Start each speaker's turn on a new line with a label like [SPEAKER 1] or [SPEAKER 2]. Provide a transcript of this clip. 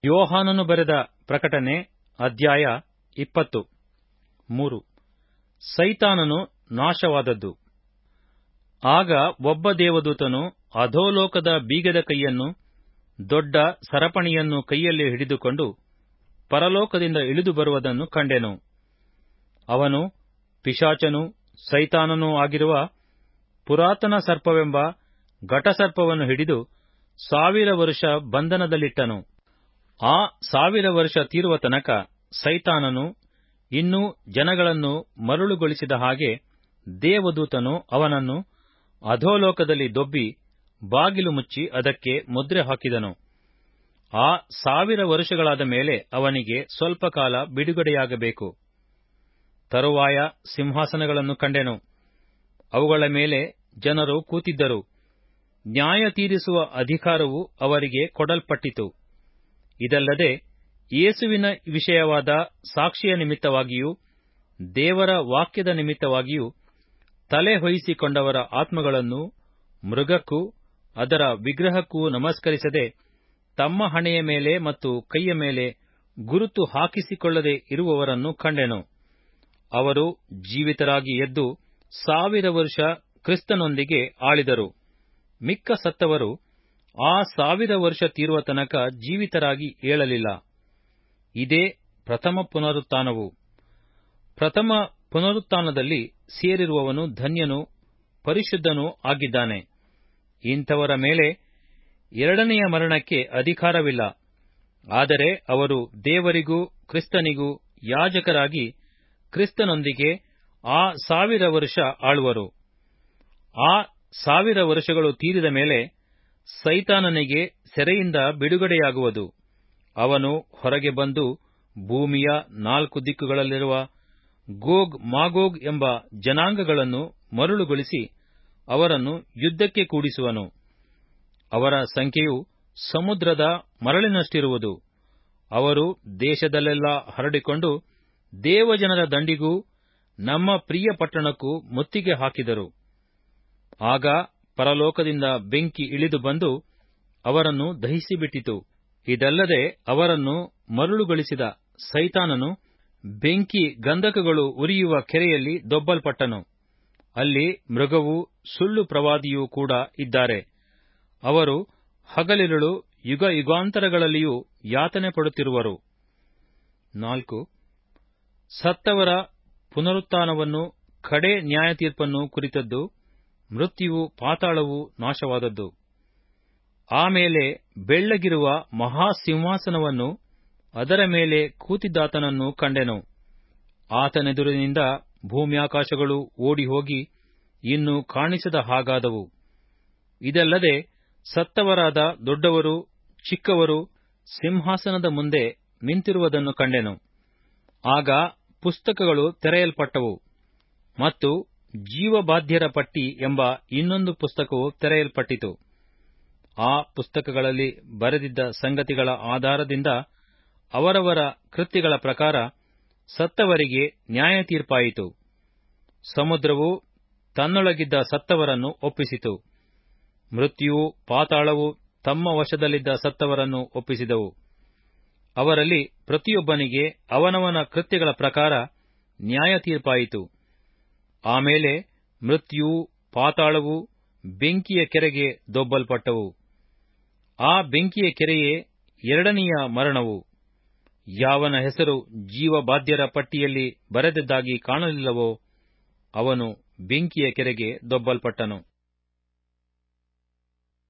[SPEAKER 1] ಯೋಹಾನನು ಬರೆದ ಪ್ರಕಟಣೆ ಅಧ್ಯಾಯ ಇಪ್ಪತ್ತು ಮೂರು ಸೈತಾನನು ನಾಶವಾದದ್ದು ಆಗ ಒಬ್ಬ ದೇವದೂತನು ಅಧೋಲೋಕದ ಬೀಗದ ಕೈಯನ್ನು ದೊಡ್ಡ ಸರಪಣಿಯನ್ನು ಕೈಯಲ್ಲಿ ಹಿಡಿದುಕೊಂಡು ಪರಲೋಕದಿಂದ ಇಳಿದು ಬರುವುದನ್ನು ಕಂಡೆನು ಅವನು ಪಿಶಾಚನೂ ಸೈತಾನನೂ ಆಗಿರುವ ಪುರಾತನ ಸರ್ಪವೆಂಬ ಘಟಸರ್ಪವನ್ನು ಹಿಡಿದು ಸಾವಿರ ವರುಷ ಬಂಧನದಲ್ಲಿಟ್ಟನು ಆ ಸಾವಿರ ವರ್ಷ ತೀರುವ ತನಕ ಸೈತಾನನು ಇನ್ನೂ ಜನಗಳನ್ನು ಮರುಳುಗೊಳಿಸಿದ ಹಾಗೆ ದೇವದೂತನು ಅವನನ್ನು ಅಧೋಲೋಕದಲ್ಲಿ ದೊಬ್ಬಿ ಬಾಗಿಲು ಮುಚ್ಚಿ ಅದಕ್ಕೆ ಮುದ್ರೆ ಹಾಕಿದನು ಆ ಸಾವಿರ ವರುಷಗಳಾದ ಮೇಲೆ ಅವನಿಗೆ ಸ್ವಲ್ಪ ಕಾಲ ಬಿಡುಗಡೆಯಾಗಬೇಕು ತರುವಾಯ ಸಿಂಹಾಸನಗಳನ್ನು ಕಂಡೆನು ಅವುಗಳ ಮೇಲೆ ಜನರು ಕೂತಿದ್ದರು ನ್ಯಾಯ ತೀರಿಸುವ ಅಧಿಕಾರವು ಅವರಿಗೆ ಕೊಡಲ್ಪಟ್ಟಿತು ಇದಲ್ಲದೆ ಯೇಸುವಿನ ವಿಷಯವಾದ ಸಾಕ್ಷಿಯ ನಿಮಿತ್ತವಾಗಿಯೂ ದೇವರ ವಾಕ್ಯದ ನಿಮಿತ್ತವಾಗಿಯೂ ತಲೆ ಹೊಯ್ಯಿಸಿಕೊಂಡವರ ಆತ್ಮಗಳನ್ನು ಮೃಗಕ್ಕೂ ಅದರ ವಿಗ್ರಹಕ್ಕೂ ನಮಸ್ಕರಿಸದೆ ತಮ್ಮ ಹಣೆಯ ಮೇಲೆ ಮತ್ತು ಕೈಯ ಮೇಲೆ ಗುರುತು ಹಾಕಿಸಿಕೊಳ್ಳದೆ ಇರುವವರನ್ನು ಕಂಡೆನು ಅವರು ಜೀವಿತರಾಗಿ ಎದ್ದು ಸಾವಿರ ವರ್ಷ ಕ್ರಿಸ್ತನೊಂದಿಗೆ ಆಳಿದರು ಮಿಕ್ಕ ಸತ್ತವರು ಆ ಸಾವಿರ ವರ್ಷ ತೀರುವ ತನಕ ಜೀವಿತರಾಗಿ ಏಳಲಿಲ್ಲ ಇದೇ ಪ್ರಥಮ ಪುನರುತ್ಥಾನವು ಪ್ರಥಮ ಪುನರುತ್ಥಾನದಲ್ಲಿ ಸೇರಿರುವವನು ಧನ್ಯನೂ ಪರಿಶುದ್ಧನೂ ಆಗಿದ್ದಾನೆ ಇಂಥವರ ಮೇಲೆ ಎರಡನೆಯ ಮರಣಕ್ಕೆ ಅಧಿಕಾರವಿಲ್ಲ ಆದರೆ ಅವರು ದೇವರಿಗೂ ಕ್ರಿಸ್ತನಿಗೂ ಯಾಜಕರಾಗಿ ಕ್ರಿಸ್ತನೊಂದಿಗೆ ಆ ಸಾವಿರ ವರ್ಷ ಆಳುವರು ಆ ಸಾವಿರ ವರ್ಷಗಳು ತೀರಿದ ಮೇಲೆ ಸೈತಾನನಿಗೆ ಸೆರೆಯಿಂದ ಬಿಡುಗಡೆಯಾಗುವುದು ಅವನು ಹೊರಗೆ ಬಂದು ಭೂಮಿಯ ನಾಲ್ಕು ದಿಕ್ಕುಗಳಲ್ಲಿರುವ ಗೋಗ್ ಮಾಗೋಗ್ ಎಂಬ ಜನಾಂಗಗಳನ್ನು ಮರುಳುಗೊಳಿಸಿ ಅವರನ್ನು ಯುದ್ಧಕ್ಕೆ ಕೂಡಿಸುವನು ಅವರ ಸಂಖ್ಯೆಯು ಸಮುದ್ರದ ಮರಳಿನಷ್ಟಿರುವುದು ಅವರು ದೇಶದಲ್ಲೆಲ್ಲ ಹರಡಿಕೊಂಡು ದೇವಜನರ ದಂಡಿಗೂ ನಮ್ಮ ಪ್ರಿಯ ಪಟ್ಟಣಕ್ಕೂ ಮುತ್ತಿಗೆ ಹಾಕಿದರು ಆಗ ಪರಲೋಕದಿಂದ ಬೆಂಕಿ ಇಳಿದು ಬಂದು ಅವರನ್ನು ದಹಿಸಿಬಿಟ್ಟಿತು ಇದಲ್ಲದೆ ಅವರನ್ನು ಮರುಳುಗೊಳಿಸಿದ ಸೈತಾನನು ಬೆಂಕಿ ಗಂಧಕಗಳು ಉರಿಯುವ ಕೆರೆಯಲ್ಲಿ ದೊಬ್ಬಲ್ಪಟ್ಟನು ಅಲ್ಲಿ ಮೃಗವೂ ಸುಳ್ಳು ಪ್ರವಾದಿಯೂ ಕೂಡ ಇದ್ದಾರೆ ಅವರು ಹಗಲಿರುಳು ಯುಗ ಯುಗಾಂತರಗಳಲ್ಲಿಯೂ ಯಾತನೆ ಪಡುತ್ತಿರುವರು ನಾಲ್ಕು ಸತ್ತವರ ಪುನರುತ್ಥಾನವನ್ನು ಕಡೆ ನ್ಯಾಯತೀರ್ಪನ್ನು ಕುರಿತದ್ದು ಮೃತ್ಯುವು ಪಾತಾಳವು ನಾಶವಾದದ್ದು ಆಮೇಲೆ ಬೆಳ್ಳಗಿರುವ ಮಹಾಸಿಂಹಾಸನವನ್ನು ಅದರ ಮೇಲೆ ಕೂತಿದ್ದಾತನನ್ನು ಕಂಡೆನು ಆತನೆದುರಿನಿಂದ ಭೂಮ್ಯಾಕಾಶಗಳು ಓಡಿಹೋಗಿ ಇನ್ನು ಕಾಣಿಸದ ಹಾಗಾದವು ಇದಲ್ಲದೆ ಸತ್ತವರಾದ ದೊಡ್ಡವರು ಚಿಕ್ಕವರು ಸಿಂಹಾಸನದ ಮುಂದೆ ನಿಂತಿರುವುದನ್ನು ಕಂಡೆನು ಆಗ ಪುಸ್ತಕಗಳು ತೆರೆಯಲ್ಪಟ್ಟವು ಮತ್ತು ಜೀವಬಾಧ್ಯರ ಪಟ್ಟಿ ಎಂಬ ಇನ್ನೊಂದು ಪುಸ್ತಕವು ತೆರೆಯಲ್ಪಟ್ಟಿತು ಆ ಪುಸ್ತಕಗಳಲ್ಲಿ ಬರೆದಿದ್ದ ಸಂಗತಿಗಳ ಆಧಾರದಿಂದ ಅವರವರ ಕೃತ್ಯಗಳ ಪ್ರಕಾರ ಸತ್ತವರಿಗೆ ನ್ಯಾಯ ತೀರ್ಪಾಯಿತು ಸಮುದ್ರವು ತನ್ನೊಳಗಿದ್ದ ಸತ್ತವರನ್ನು ಒಪ್ಪಿಸಿತು ಮೃತ್ಯುವು ಪಾತಾಳವು ತಮ್ಮ ವಶದಲ್ಲಿದ್ದ ಸತ್ತವರನ್ನು ಒಪ್ಪಿಸಿದವು ಅವರಲ್ಲಿ ಪ್ರತಿಯೊಬ್ಬನಿಗೆ ಅವನವನ ಕೃತ್ಯಗಳ ಪ್ರಕಾರ ನ್ಯಾಯ ತೀರ್ಪಾಯಿತು ಆಮೇಲೆ ಮೃತ್ಯುವು ಪಾತಾಳವು ಬೆಂಕಿಯ ಕೆರೆಗೆ ದೊಬ್ಬಲ್ಪಟ್ಟವು ಆ ಬೆಂಕಿಯ ಕೆರೆಯೇ ಎರಡನೆಯ ಮರಣವು ಯಾವನ ಹೆಸರು ಜೀವಬಾಧ್ಯರ ಪಟ್ಟಿಯಲ್ಲಿ ಬರೆದದ್ದಾಗಿ ಕಾಣಲಿಲ್ಲವೋ ಅವನು ಬೆಂಕಿಯ ಕೆರೆಗೆ ದೊಬ್ಬಲ್ಪಟ್ಟನು